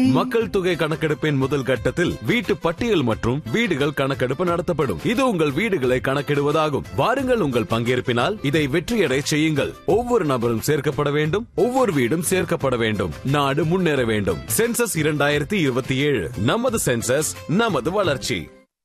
மக்கள் தொகை கணக்கெடுப்பின் முதல் கட்டத்தில் வீட்டு பட்டியல் மற்றும் வீடுகள் கணக்கெடுப்பு நடத்தப்படும் இது உங்கள் வீடுகளை கணக்கிடுவதாகும் வாருங்கள் உங்கள் பங்கேற்பினால் இதை வெற்றியடை செய்யுங்கள் ஒவ்வொரு நபரும் சேர்க்கப்பட வேண்டும் ஒவ்வொரு வீடும் சேர்க்கப்பட வேண்டும் நாடு முன்னேற வேண்டும் சென்சஸ் இரண்டாயிரத்தி இருபத்தி ஏழு நமது சென்சஸ் நமது வளர்ச்சி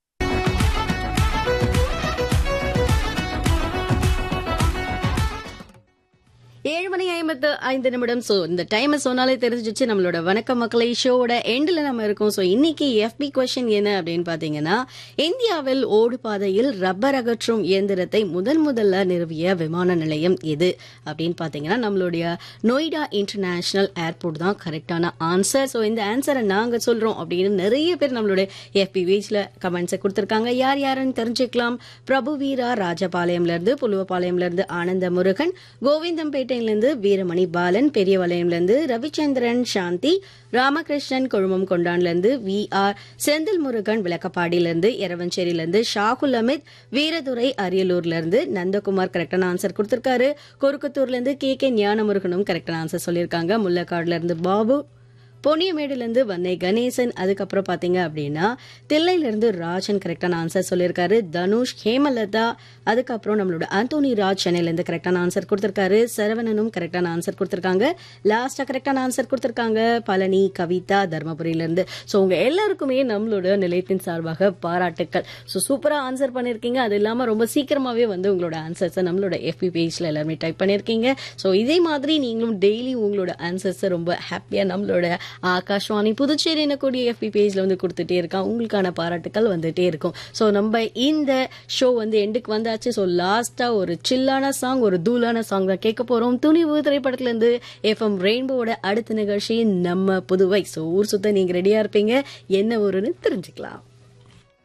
ஏழு மணி ஐம்பத்து ஐந்து நிமிடம் சோ இந்த டைம் சொன்னாலே தெரிஞ்சிச்சு நம்மளோட வணக்கம் மக்களை ஷோவோட எண்டில் நம்ம இருக்கோம் சோ இன்னைக்கு எஃபி கொஸ்டின் என்ன அப்படின்னு பாத்தீங்கன்னா இந்தியாவில் ஓடு பாதையில் ரப்பர் அகற்றும் இயந்திரத்தை முதன் முதல்ல நிறுவிய விமான நிலையம் எது அப்படின்னு பாத்தீங்கன்னா நம்மளுடைய நொய்டா இன்டர்நேஷனல் ஏர்போர்ட் தான் கரெக்டான ஆன்சர் சோ இந்த ஆன்சரை நாங்க சொல்றோம் அப்படின்னு நிறைய பேர் நம்மளுடைய எஃபி பேஜ்ல கமெண்ட்ஸை கொடுத்திருக்காங்க யார் யாருன்னு தெரிஞ்சுக்கலாம் பிரபு வீரா ராஜபாளையம்ல இருந்து புலுவபாளையம்ல இருந்து ஆனந்த முருகன் கோவிந்தம்பேட்டையில இருந்து வீரமணி பாலன் பெரியவளையம்ல இருந்து ரவிச்சந்திரன் சாந்தி ராமகிருஷ்ணன் கொழுமம் கொண்டான்ல இருந்து வி ஆர் செந்தில் முருகன் விளக்கப்பாடியில இருந்து எரவஞ்சேரியில இருந்து ஷாகுல் அமித் வீரதுரை அரியலூர்ல இருந்து நந்தகுமார் கரெக்டான ஆன்சர் கொடுத்திருக்காரு கொருக்கத்தூர்ல இருந்து கே கே ஞானமுருகனும் கரெக்டான ஆன்சர் சொல்லியிருக்காங்க முல்லக்காடுல இருந்து பாபு பொன்னியமேடுலேருந்து வந்தே கணேசன் அதுக்கப்புறம் பார்த்தீங்க அப்படின்னா தில்லையிலேருந்து ராஜன் கரெக்டான ஆன்சர் சொல்லியிருக்காரு தனுஷ் ஹேமலதா அதுக்கப்புறம் நம்மளோட அந்தோனி ராஜ் சென்னையிலேருந்து கரெக்டான ஆன்சர் கொடுத்துருக்காரு சரவணனும் கரெக்டான ஆன்சர் கொடுத்துருக்காங்க லாஸ்ட்டாக கரெக்டான ஆன்சர் கொடுத்துருக்காங்க பழனி கவிதா தர்மபுரியிலேருந்து ஸோ உங்கள் எல்லாருக்குமே நம்மளோட நிலையத்தின் சார்பாக பாராட்டுக்கள் ஸோ சூப்பராக ஆன்சர் பண்ணியிருக்கீங்க அது இல்லாமல் ரொம்ப சீக்கிரமாகவே வந்து உங்களோட ஆன்சர்ஸை நம்மளோட எஃபி பேஜில் எல்லாருமே டைப் பண்ணியிருக்கீங்க ஸோ இதே மாதிரி நீங்களும் டெய்லி உங்களோட ஆன்சர்ஸை ரொம்ப ஹாப்பியாக நம்மளோட ஆகாஷ்வாணி புதுச்சேரி கூடிய எஃபி பேஜ்ல வந்து கொடுத்துட்டே இருக்கான் உங்களுக்கான பாராட்டுக்கள் வந்துட்டே இருக்கும் ஸோ நம்ம இந்த ஷோ வந்து எண்டுக்கு வந்தாச்சு ஸோ லாஸ்டா ஒரு சில்லான சாங் ஒரு தூளான சாங் தான் கேட்க போறோம் துணிவு திரைப்படத்துல இருந்து எஃப்எம் ரெயின்போட அடுத்த நிகழ்ச்சி நம்ம புதுவை ஸோ ஊர் சுத்த நீங்க ரெடியா இருப்பீங்க என்ன ஊருன்னு தெரிஞ்சுக்கலாம்